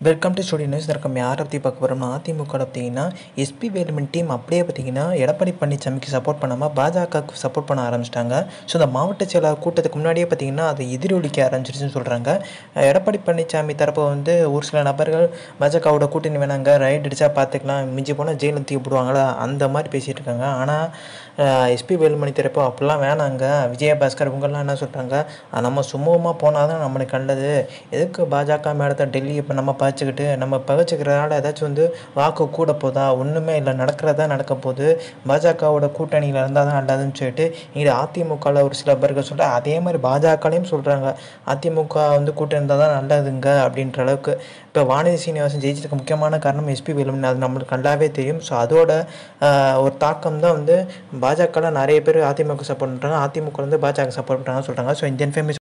welcome to studio news இருக்கம் யாரை பற்றி பார்க்க போகிறோம்னா அதிமுக பார்த்தீங்கன்னா எஸ்பி வேலுமன் டீம் அப்படியே பார்த்தீங்கன்னா எடப்பாடி பழனிசாமிக்கு சப்போர்ட் பண்ணாமல் பாஜகவுக்கு சப்போர்ட் பண்ண ஆரம்பிச்சிட்டாங்க ஸோ இந்த மாவட்ட செயலாளர் கூட்டத்துக்கு முன்னாடியே பார்த்தீங்கன்னா அதை எதிரொலிக்க ஆரம்பிச்சிருச்சுன்னு சொல்கிறாங்க எடப்பாடி பழனிசாமி தரப்பு வந்து ஒரு சில நபர்கள் பாஜகவோட கூட்டணி வேணாங்க ரைட் அடிச்சா பார்த்துக்கலாம் மிஞ்சி போனால் ஜெயிலில் தூக்கி போடுவாங்களா அந்த மாதிரி பேசிகிட்டு இருக்காங்க ஆனால் எஸ்பி வேலுமணி தரப்பு அப்படிலாம் வேணாங்க விஜயபாஸ்கர் இவங்கெல்லாம் என்ன சொல்கிறாங்க நம்ம சுமூகமாக போனால் தான் நம்மளுக்கு நல்லது எதுக்கு பாஜக மேடத்தை டெல்லி இப்போ நம்ம பகைச்சிக்கிட்டு நம்ம பகைச்சிக்கிறதுனால ஏதாச்சும் வந்து வாக்கு கூட போதா ஒன்றுமே இல்லை நடக்கிறதா நடக்க போகுது பாஜகவோட கூட்டணியில் இருந்தால் தான் நல்லதுன்னு சொல்லிட்டு இங்கே அதிமுகவில் ஒரு சில பேர்கள் சொல்ல அதே மாதிரி பாஜகலையும் சொல்கிறாங்க அதிமுக வந்து கூட்டணி இருந்தால் தான் நல்லதுங்க அப்படின்ற அளவுக்கு இப்போ வானதி சீனிவாசன் ஜெயிச்சதுக்கு முக்கியமான காரணம் எஸ்பி வேலுமணி அது நம்மளுக்கு நல்லாவே தெரியும் ஸோ அதோட ஆஹ், ஒரு தாக்கம் தான் வந்து பாஜகவில் நிறைய பேர் அதிமுக சப்போர்ட் பண்ணுறாங்க அதிமுக வந்து பாஜக சப்போர்ட் பண்ணுறாங்கன்னு சொல்கிறாங்க ஸோ இந்த இன்ஃபர்மேஷன்